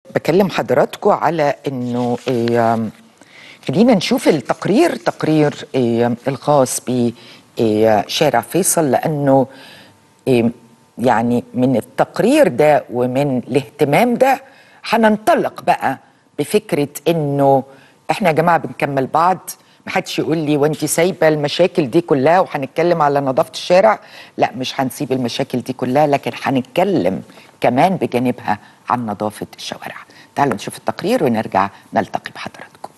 بكلم حضراتكم على انه إيه، خلينا نشوف التقرير تقرير إيه، الخاص بشارع فيصل لانه إيه، يعني من التقرير ده ومن الاهتمام ده هننطلق بقى بفكره انه احنا يا جماعه بنكمل بعض محدش يقول لي وانت سايبه المشاكل دي كلها وهنتكلم على نظافه الشارع لا مش هنسيب المشاكل دي كلها لكن هنتكلم كمان بجانبها عن نظافه الشوارع تعالوا نشوف التقرير ونرجع نلتقي بحضراتكم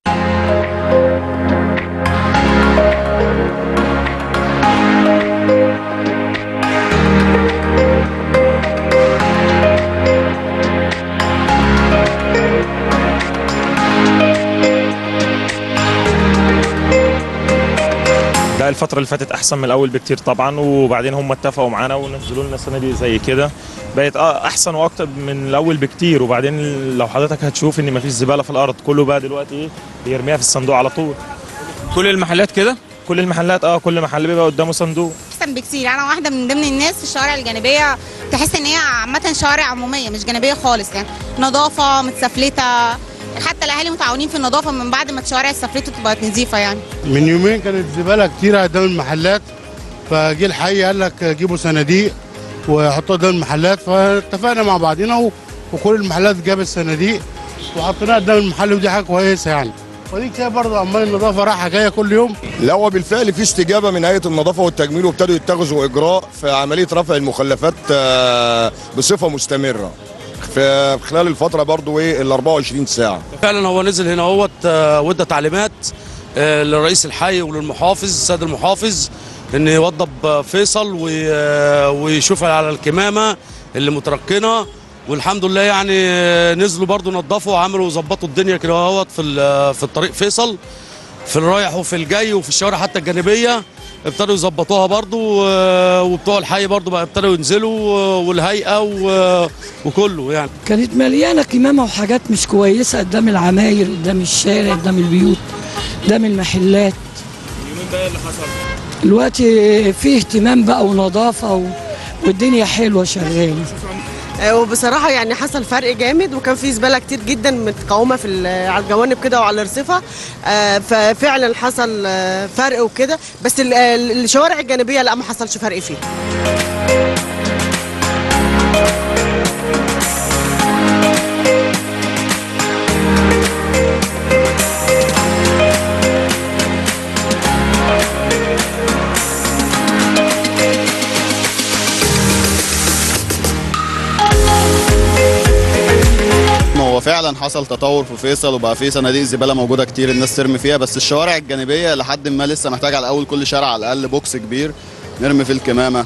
لا الفترة اللي فاتت أحسن من الأول بكتير طبعا وبعدين هم اتفقوا معانا ونزلوا لنا السنة دي زي كده بقت اه أحسن وأكتر من الأول بكتير وبعدين لو حضرتك هتشوف إن مفيش زبالة في الأرض كله بقى دلوقتي إيه بيرميها في الصندوق على طول كل المحلات كده كل المحلات اه كل محل بيبقى قدامه صندوق احسن بكتير انا واحده من ضمن الناس في الشوارع الجانبيه تحس ان هي عامه شوارع عموميه مش جانبيه خالص يعني نظافه متسفلته حتى الاهالي متعاونين في النظافه من بعد ما الشوارع اتسفلتت وبقت نظيفه يعني من يومين كانت زباله كتير قدام المحلات فجه الحي قال لك جيبوا صناديق وحطوها قدام المحلات فاتفقنا مع بعضنا و- وكل المحلات جابت صناديق وحطيناها قدام المحل ودي حاجه كويسه يعني ودي كده برضه عمال النظافه رايحه جايه كل يوم لا هو بالفعل في استجابه من هيئه النظافه والتجميل وابتدوا يتخذوا اجراء في عمليه رفع المخلفات آه، بصفه مستمره في خلال الفتره برضو ايه ال 24 ساعه فعلا هو نزل هنا اهوت آه، وادى تعليمات آه، لرئيس الحي وللمحافظ السيد المحافظ ان يوضب آه، فيصل وي- آه، ويشوف على الكمامه اللي متركنه والحمد لله يعني آه، نزلوا برضو نظفوا وعملوا وظبطوا الدنيا كده اهوت في ال- في الطريق فيصل في الرايح وفي الجاي وفي الشوارع حتى الجانبيه ابتدوا يظبطوها برضو آه، وبتوع الحي برضو بقى ابتدوا ينزلوا آه، والهيئه و- وكله يعني كانت مليانه كمامه وحاجات مش كويسه قدام العماير قدام الشارع قدام البيوت قدام المحلات اليومين بقى اللي حصل دلوقتي في اهتمام بقى ونظافه و... والدنيا حلوه شغاله آه، وبصراحة يعني حصل فرق جامد وكان في زبالة كتير جدا متقومة في ال- على الجوانب كده وعلى الرصيفة آه، ففعلا حصل آه، فرق وكده بس ال- ال- الشوارع الجانبية لا ما حصلش فرق فيها هو فعلا حصل تطور في فيصل وبقى في صناديق زباله موجوده كتير الناس ترمي فيها بس الشوارع الجانبيه لحد ما لسه محتاجه على الاول كل شارع على الاقل بوكس كبير نرمي فيه الكمامه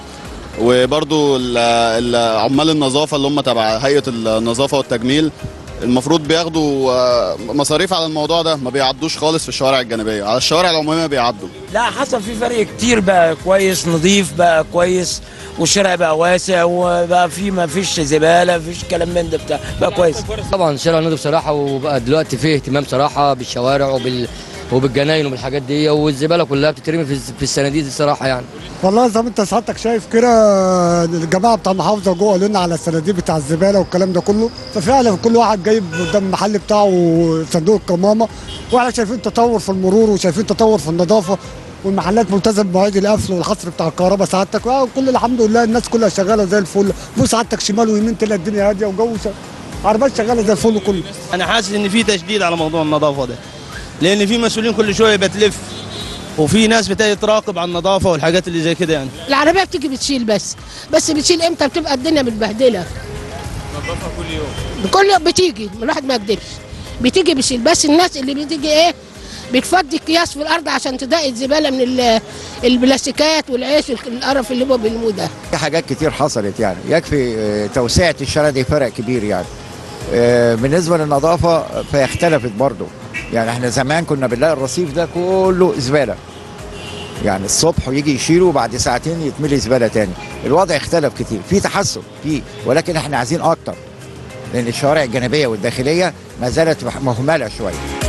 وبرضو ال- ال- عمال النظافه اللي هم تبع هيئه النظافه والتجميل المفروض بياخدوا آه، مصاريف على الموضوع ده ما بيعدوش خالص في الشوارع الجانبيه على الشوارع العموميه بيعدوا لا حصل في فرق كتير بقى كويس نظيف بقى كويس والشارع بقى واسع وبقى في ما فيش زباله ما فيش كلام من ده بتاع بقى كويس طبعا الشارع نضيف صراحه وبقى دلوقتي فيه اهتمام صراحه بالشوارع وبال وبالجناين وبالحاجات دي والزباله كلها بتترمي في في الصناديق دي الصراحه يعني والله زي ما انت سعادتك شايف كده الجماعه بتاع المحافظه جوه قالوا لنا على الصناديق بتاع الزباله والكلام ده كله ففعلا كل واحد جايب قدام المحل بتاعه صندوق القمامه واحنا شايفين تطور في المرور وشايفين تطور في النظافه والمحلات ملتزم بمواعيد القفل والحصر بتاع الكهرباء سعادتك وكل الحمد لله الناس كلها شغاله زي الفل بص سعادتك شمال ويمين تلاقي الدنيا هاديه وجو ش- عربيات شغاله زي الفل كله انا حاسس ان في تشديد على موضوع النظافه ده لان في مسؤولين كل شويه بتلف وفي ناس بتيجي تراقب على النظافه والحاجات اللي زي كده يعني العربيه بتيجي بتشيل بس بس بتشيل امتى بتبقى الدنيا متبهدله نظافها كل يوم كل يوم بتيجي الواحد ما يكدبش بتيجي بتشيل بس الناس اللي بتيجي ايه بتفضي اكياس في الارض عشان تضايق الزباله من ال- البلاستيكات والعيش والقرف اللي هو بيرموه ده في حاجات كتير حصلت يعني يكفي آه، توسعة الشارع دي فرق كبير يعني آه، بالنسبة للنظافة فهي اختلفت برضو يعني احنا زمان كنا بنلاقي الرصيف ده كله زبالة يعني الصبح يجي يشيله وبعد ساعتين يتملي زبالة تاني الوضع اختلف كتير في تحسن فيه ولكن احنا عايزين اكتر لان الشوارع الجانبية والداخلية ما زالت مهملة شوية